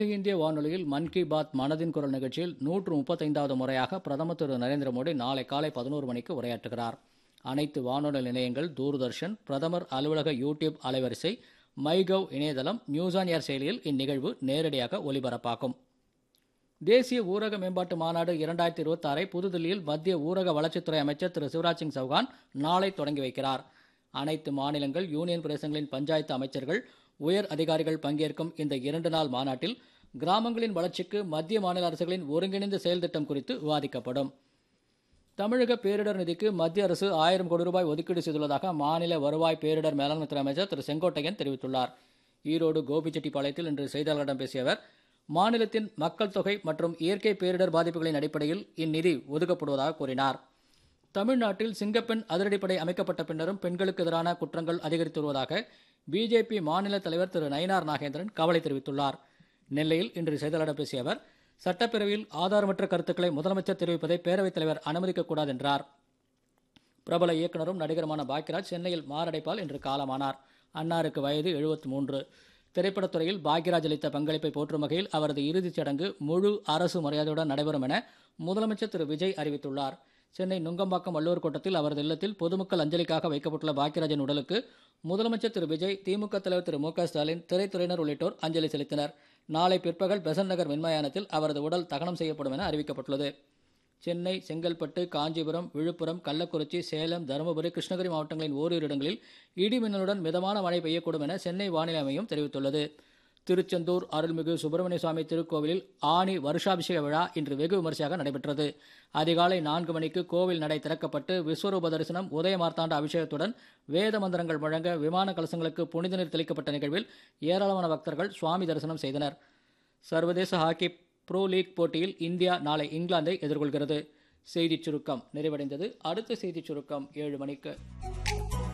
அகில இந்திய வானொலியில் மன் கி பாத் மனதின் குரல் நிகழ்ச்சியில் நூற்று முப்பத்தைந்தாவது முறையாக பிரதமர் திரு நரேந்திர மோடி நாளை காலை பதினோரு மணிக்கு உரையாற்றுகிறார் அனைத்து வானொலி நிலையங்கள் தூர்தர்ஷன் பிரதமர் அலுவலக யூடியூப் அலைவரிசை மைகவ் இணையதளம் நியூஸ் ஆன் ஏர் செயலியில் இந்நிகழ்வு நேரடியாக ஒலிபரப்பாகும் தேசிய ஊரக மேம்பாட்டு மாநாடு இரண்டாயிரத்தி இருபத்தாறை புதுதில்லியில் மத்திய ஊரக வளர்ச்சித்துறை அமைச்சர் திரு சிவராஜ் சிங் சௌகான் நாளை தொடங்கி வைக்கிறார் அனைத்து மாநிலங்கள் யூனியன் பிரதேசங்களின் பஞ்சாயத்து அமைச்சர்கள் உயர் அதிகாரிகள் பங்கேற்கும் இந்த இரண்டு நாள் மாநாட்டில் கிராமங்களின் வளர்ச்சிக்கு மத்திய மாநில அரசுகளின் ஒருங்கிணைந்த செயல் திட்டம் குறித்து விவாதிக்கப்படும் தமிழக பேரிடர் நிதிக்கு மத்திய அரசு ஆயிரம் கோடி ரூபாய் ஒதுக்கீடு செய்துள்ளதாக மாநில வருவாய் பேரிடர் மேலாண்மைத்துறை அமைச்சர் திரு செங்கோட்டையன் தெரிவித்துள்ளார் ஈரோடு கோபிச்செட்டிப்பாளையத்தில் இன்று செய்தியாளர்களிடம் பேசிய அவர் மாநிலத்தின் மக்கள் தொகை மற்றும் இயற்கை பேரிடர் பாதிப்புகளின் அடிப்படையில் இந்நிதி ஒதுக்கப்படுவதாக கூறினார் தமிழ்நாட்டில் சிங்கப்பெண் அதிரடிப்படை அமைக்கப்பட்ட பின்னரும் பெண்களுக்கு எதிரான குற்றங்கள் அதிகரித்து வருவதாக பிஜேபி மாநில தலைவர் திரு நயினார் நாகேந்திரன் கவலை தெரிவித்துள்ளார் நெல்லையில் இன்று செய்தியாளர்களிடம் பேசிய அவர் சட்டப்பேரவையில் ஆதாரமற்ற கருத்துக்களை முதலமைச்சர் தெரிவிப்பதை பேரவைத் தலைவர் அனுமதிக்கக்கூடாது என்றார் பிரபல இயக்குனரும் நடிகருமான பாக்யராஜ் சென்னையில் மாரடைப்பால் இன்று காலமானார் அன்னாருக்கு வயது எழுபத்தி மூன்று திரைப்படத்துறையில் பாக்யராஜ் அளித்த பங்களிப்பை போற்றும் வகையில் அவரது இறுதிச் சடங்கு முழு அரசு மரியாதையுடன் நடைபெறும் என முதலமைச்சர் திரு விஜய் அறிவித்துள்ளார் சென்னை நுங்கம்பாக்கம் வள்ளுவர் கோட்டத்தில் அவரது இல்லத்தில் பொதுமக்கள் அஞ்சலிக்காக வைக்கப்பட்டுள்ள பாக்யராஜன் உடலுக்கு முதலமைச்சர் திரு விஜய் திமுக தலைவர் திரு மு க ஸ்டாலின் திரைத்துறையினர் உள்ளிட்டோர் அஞ்சலி செலுத்தினர் நாளை பிற்பகல் பெசன்ட் நகர் மின்மயானத்தில் அவரது உடல் தகனம் செய்யப்படும் என அறிவிக்கப்பட்டுள்ளது சென்னை செங்கல்பட்டு காஞ்சிபுரம் விழுப்புரம் கள்ளக்குறிச்சி சேலம் தருமபுரி கிருஷ்ணகிரி மாவட்டங்களின் ஓரிரு இடங்களில் இடி மின்னலுடன் மிதமான மழை பெய்யக்கூடும் என சென்னை வானிலை மையம் தெரிவித்துள்ளது திருச்செந்தூர் அருள்மிகு சுப்பிரமணிய சுவாமி திருக்கோவிலில் ஆணி வருஷாபிஷேக விழா இன்று வெகு விமரிசையாக நடைபெற்றது அதிகாலை நான்கு மணிக்கு கோவில் நடை திறக்கப்பட்டு விஸ்வரூப தரிசனம் உதயமார்த்தாண்ட அபிஷேகத்துடன் வேத மந்திரங்கள் முழங்க விமான கலசங்களுக்கு புனித நீர் தெளிக்கப்பட்ட நிகழ்வில் ஏராளமான பக்தர்கள் சுவாமி தரிசனம் செய்தனர் சர்வதேச ஹாக்கி ப்ரோ லீக் போட்டியில் இந்தியா நாளை இங்கிலாந்தை எதிர்கொள்கிறது செய்திச் சுருக்கம் நிறைவடைந்தது அடுத்த செய்திச் சுருக்கம் ஏழு மணிக்கு